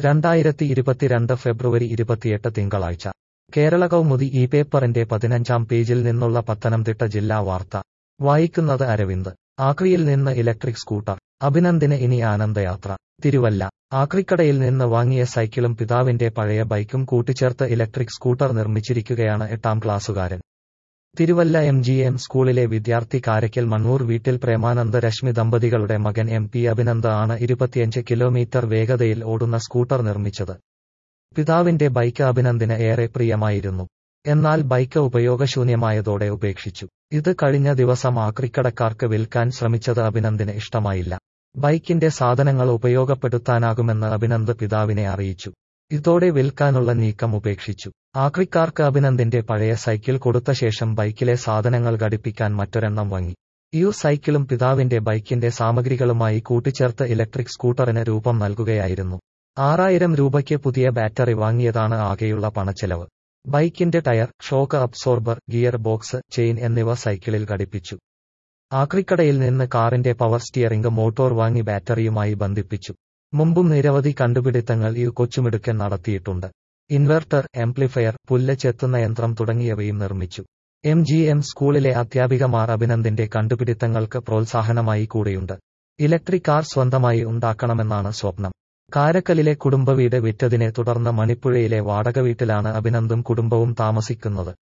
രണ്ടായിരത്തി ഇരുപത്തിരണ്ട് ഫെബ്രുവരി ഇരുപത്തിയെട്ട് തിങ്കളാഴ്ച കേരള കൗമുദി ഈ പേപ്പറിന്റെ പതിനഞ്ചാം പേജിൽ നിന്നുള്ള പത്തനംതിട്ട ജില്ലാ വാർത്ത വായിക്കുന്നത് അരവിന്ദ് ആക്രിയിൽ നിന്ന് ഇലക്ട്രിക് സ്കൂട്ടർ അഭിനന്ദിന് ഇനി ആനന്ദയാത്ര തിരുവല്ല ആക്രിക്കടയിൽ നിന്ന് വാങ്ങിയ സൈക്കിളും പിതാവിന്റെ പഴയ ബൈക്കും കൂട്ടിച്ചേർത്ത് ഇലക്ട്രിക് സ്കൂട്ടർ നിർമ്മിച്ചിരിക്കുകയാണ് എട്ടാം ക്ലാസ്സുകാരൻ തിരുവല്ല എം ജി എം സ്കൂളിലെ വിദ്യാർത്ഥി കാരയ്ക്കൽ മണ്ണൂർ വീട്ടിൽ പ്രേമാനന്ദ് രശ്മി ദമ്പതികളുടെ മകൻ എം പി അഭിനന്ദ് ആണ് ഇരുപത്തിയഞ്ച് കിലോമീറ്റർ വേഗതയിൽ ഓടുന്ന സ്കൂട്ടർ നിർമ്മിച്ചത് പിതാവിന്റെ ബൈക്ക് അഭിനന്ദിന് ഏറെ പ്രിയമായിരുന്നു എന്നാൽ ബൈക്ക് ഉപയോഗശൂന്യമായതോടെ ഉപേക്ഷിച്ചു ഇത് കഴിഞ്ഞ ദിവസം ആക്രിക്കടക്കാർക്ക് വിൽക്കാൻ ശ്രമിച്ചത് അഭിനന്ദിന് ഇഷ്ടമായില്ല ബൈക്കിന്റെ സാധനങ്ങൾ ഉപയോഗപ്പെടുത്താനാകുമെന്ന് അഭിനന്ദ് പിതാവിനെ അറിയിച്ചു ഇതോടെ വിൽക്കാനുള്ള നീക്കം ഉപേക്ഷിച്ചു ആക്രിക്കാർക്ക് അഭിനന്ദിന്റെ പഴയ സൈക്കിൾ കൊടുത്ത ശേഷം ബൈക്കിലെ സാധനങ്ങൾ ഘടിപ്പിക്കാൻ മറ്റൊരെണ്ണം വാങ്ങി യു സൈക്കിളും പിതാവിന്റെ ബൈക്കിന്റെ സാമഗ്രികളുമായി കൂട്ടിച്ചേർത്ത് ഇലക്ട്രിക് സ്കൂട്ടറിന് രൂപം നൽകുകയായിരുന്നു ആറായിരം രൂപയ്ക്ക് പുതിയ ബാറ്ററി വാങ്ങിയതാണ് ആകെയുള്ള പണച്ചെലവ് ബൈക്കിന്റെ tyre shock absorber gear box chain എന്നിവ സൈക്കിളിൽ ഘടിപ്പിച്ചു ആക്രിക്കടയിൽ നിന്ന് കാറിന്റെ പവർ സ്റ്റിയറിംഗ് മോട്ടോർ വാങ്ങി ബാറ്ററിയുമായി ബന്ധിപ്പിച്ചു മുമ്പും നിരവധി കണ്ടുപിടുത്തങ്ങൾ ഈ കൊച്ചുമിടുക്കൻ നടത്തിയിട്ടുണ്ട് ഇൻവെർട്ടർ ആംപ്ലിഫയർ പുല്ല് ചെത്തുന്ന യന്ത്രം തുടങ്ങിയവയും നിർമ്മിച്ചു എം ജി എം സ്കൂളിലെ അധ്യാപികമാർ അഭിനന്ദിന്റെ കണ്ടുപിടുത്തങ്ങൾക്ക് പ്രോത്സാഹനമായി കൂടെയുണ്ട് ഇലക്ട്രിക് കാർ സ്വന്തമായി ഉണ്ടാക്കണമെന്നാണ് സ്വപ്നം കാരക്കലിലെ കുടുംബവീട് വിറ്റതിനെ തുടർന്ന് മണിപ്പുഴയിലെ വാടക വീട്ടിലാണ് അഭിനന്ദും കുടുംബവും താമസിക്കുന്നത്